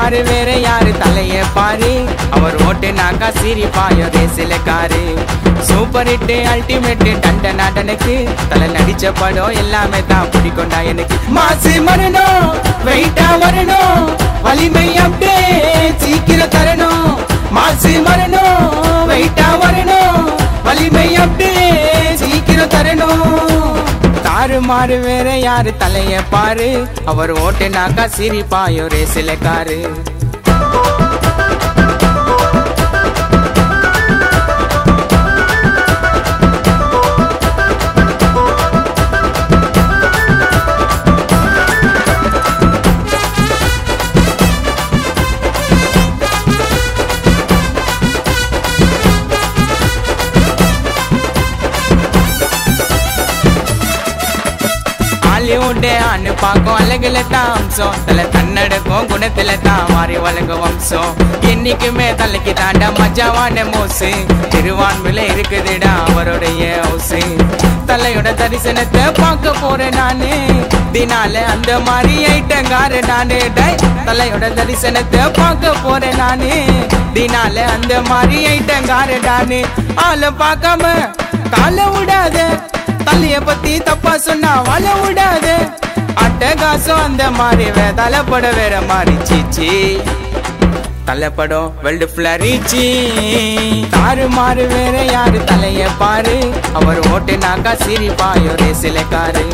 மாறு வேற யாரு தலைய பாரு அவர் ஓட்டுனாக்கா சிரிப்பாயோ ரேசில காரு சூப்பர் ஹிட் அல்டிமேட் டண்ட நடனுக்கு தலை நடிச்ச படம் எல்லாமே தான் பிடிக்கும்டா எனக்கு மாசு மரணும் வெயிட்டா வரணும் வலிமை அப்படியே சீக்கிரம் தரணும் மாசு மரணும் வெயிட்டா வரணும் வலிமை அப்படியே சீக்கிரம் தரணும் தாறு மாறு வேற யாரு தலைய பாரு அவர் ஓட்டுனாக்கா சிரிப்பாயோ ரேசில காரு ஹாலிவுட் ஆணு பார்க்கும் அழகுல தான் அம்சம் தலை தன்னடக்கும் குணத்துல தான் மாறி வழங்கும் வம்சம் என்னைக்குமே தலைக்கு தாண்டா மஜாவான மோசு திருவான்மையில இருக்குதுடா அவருடைய ஹவுசு தலையோட தரிசனத்தை பார்க்க போறேன் நானு தினால அந்த மாதிரி ஐட்டங்கார நானு டேய், தலையோட தரிசனத்தை பார்க்க போறேன் நானு தினால அந்த மாதிரி ஐட்டங்கார நானு ஆளை பார்க்காம காலை விடாத தலைய பத்தி தப்பா சொன்னா வாழ விடாத அட்டகாசம் அந்த மாதிரி வே தலைப்பட வேற மாதிரி சீச்சி தலைப்படம் வெல்டு ஃபிளரிச்சி தாறு மாறு வேற யாரு தலைய பாரு அவர் ஓட்டுனாக்கா சிரிப்பாயோ ரேசில காரு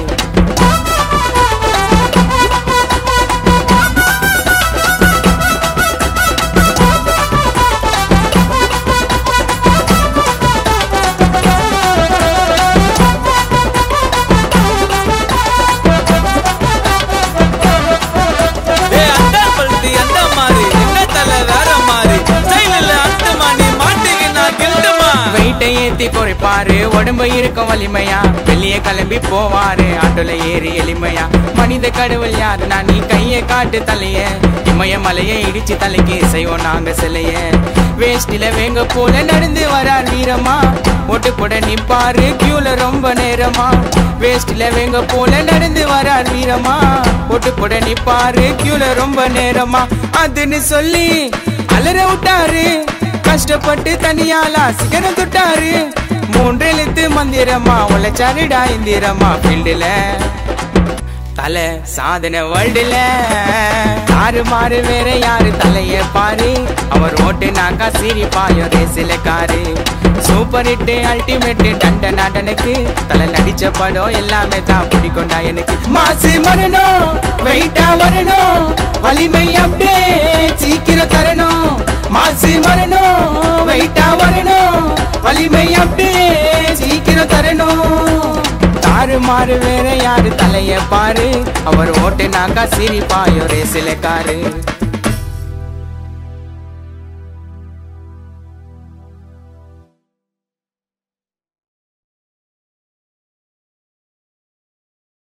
ஏய், அண்டான் பழுத்தி, அந்த மாதிரி, என்ன தலை வேற மாதிரி. style இல்ல, அத்துமா, நீ மாட்டிக்கினா கில்ட்டுமா. வெயிட்டை ஏத்தி குறைப்பாரு உடம்பு இருக்கும் வலிமையா வெளியே கிளம்பி போவாரு ஆட்டோல ஏறி எளிமையா மனித கடவுள் யாரு நான் நீ கைய காட்டு தலைய இமய மலையை இடிச்சு தலைக்கு செய்வோம் நாங்க சிலைய வேஷ்டில வேங்க போல நடந்து வரார் வீரமா ஓட்டு போட நிப்பாரு கியூல ரொம்ப நேரமா வேஷ்டில வேங்க போல நடந்து வரார் வீரமா ஓட்டு போட நிப்பாரு கியூல ரொம்ப நேரமா அதுன்னு சொல்லி அலற விட்டாரு கஷ்டப்பட்டு தனியாலா சிகரம் தொட்டாரு மூன்றெழுத்து மந்திரமா உழைச்சாருடா இந்திரமா ஃபீல்டுல தலை சாதனை வேர்ல்டுல யாரு மாறு வேற யாரு தலைய பாரு அவர் ஓட்டுனாக்கா சிரிப்பாயோ ரேசில காரு சூப்பர் ஹிட் அல்டிமேட் டண்ட நடனுக்கு தலை நடிச்ச படம் எல்லாமே தான் பிடிக்கும்டா எனக்கு மாசு மரணும் வெயிட்டா வரணும் வலிமை அப்படியே சீக்கிரம் தரணும் மாசு மரணும் வெயிட்டா வரணும் வலிமை அப்படியே சீக்கிரம் தரணும் தாறு மாறு வேற யாரு தலைய பாரு அவர் ஓட்டுனாக்கா சிரிப்பாயோ ரேசில காரு